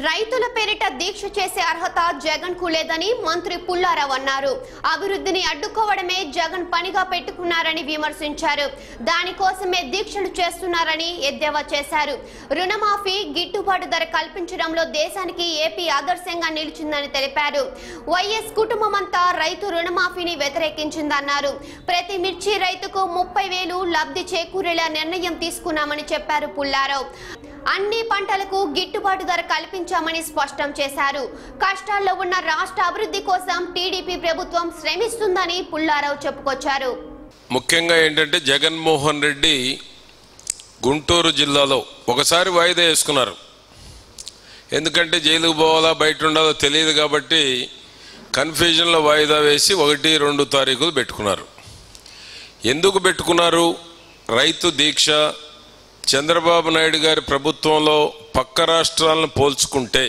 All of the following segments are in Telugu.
రైతుల పేరిట దీక్ష చేసే అర్హత జగన్ కు లేదని మంత్రి పుల్లారావు అన్నారు అభివృద్ధిని అడ్డుకోవడమే జగన్ పనిగా పెట్టుకున్నారని విమర్శించారు దానికోసమే దీక్షలు చేస్తున్నారని ఎద్దేవా చేశారు రుణమాఫీ గిట్టుబాటు ధర కల్పించడంలో దేశానికి ఏపీ ఆదర్శంగా నిలిచిందని తెలిపారు వైఎస్ కుటుంబమంతా రైతు రుణమాఫీని వ్యతిరేకించిందన్నారు ప్రతి మిర్చి రైతుకు ముప్పై వేలు లబ్ధి చేకూరేలా నిర్ణయం తీసుకున్నామని చెప్పారు పుల్లారావు అన్ని పంటలకు గిట్టుబాటు ధర కల్పించామని స్పష్టం చేశారు కష్టాల్లో ఉన్న రాష్ట్ర అభివృద్ధి కోసం టీడీపీ ప్రభుత్వం శ్రమిస్తుందని పుల్లారావు చెప్పుకొచ్చారు ముఖ్యంగా ఏంటంటే జగన్మోహన్ రెడ్డి గుంటూరు జిల్లాలో ఒకసారి వాయిదా వేసుకున్నారు ఎందుకంటే జైలుకు పోవాలా బయట ఉండాలో తెలియదు కాబట్టి కన్ఫ్యూజన్లో వాయిదా వేసి ఒకటి రెండు తారీఖులు పెట్టుకున్నారు ఎందుకు పెట్టుకున్నారు రైతు దీక్ష చంద్రబాబు నాయుడు గారి ప్రభుత్వంలో పక్క రాష్ట్రాలను పోల్చుకుంటే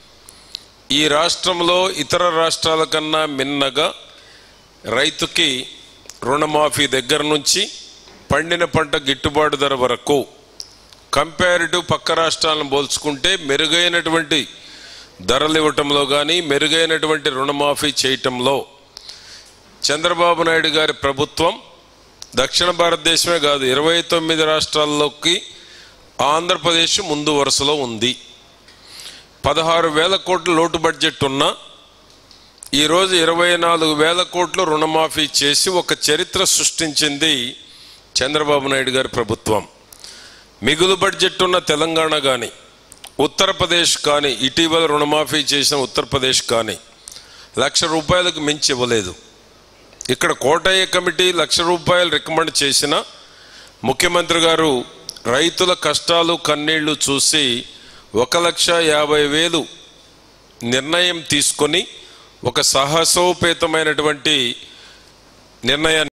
ఈ రాష్ట్రంలో ఇతర రాష్ట్రాల కన్నా మిన్నగా రైతుకి రుణమాఫీ దగ్గర నుంచి పండిన పంట గిట్టుబాటు ధర వరకు కంపారిటివ్ పక్క రాష్ట్రాలను పోల్చుకుంటే మెరుగైనటువంటి ధరలు ఇవ్వటంలో కానీ మెరుగైనటువంటి రుణమాఫీ చేయటంలో చంద్రబాబు నాయుడు గారి ప్రభుత్వం దక్షిణ భారతదేశమే కాదు ఇరవై తొమ్మిది రాష్ట్రాల్లోకి ఆంధ్రప్రదేశ్ ముందు వరుసలో ఉంది పదహారు వేల కోట్ల లోటు బడ్జెట్ ఉన్న ఈరోజు ఇరవై నాలుగు వేల కోట్లు రుణమాఫీ చేసి ఒక చరిత్ర సృష్టించింది చంద్రబాబు నాయుడు గారి ప్రభుత్వం మిగులు బడ్జెట్ ఉన్న తెలంగాణ కానీ ఉత్తరప్రదేశ్ కానీ ఇటీవల రుణమాఫీ చేసిన ఉత్తరప్రదేశ్ కానీ లక్ష రూపాయలకు మించి ఇవ్వలేదు ఇక్కడ కోటయ్య కమిటీ లక్ష రూపాయలు రికమెండ్ చేసిన ముఖ్యమంత్రి గారు రైతుల కష్టాలు కన్నీళ్లు చూసి ఒక లక్ష యాభై వేలు నిర్ణయం తీసుకొని ఒక సాహసోపేతమైనటువంటి నిర్ణయాన్ని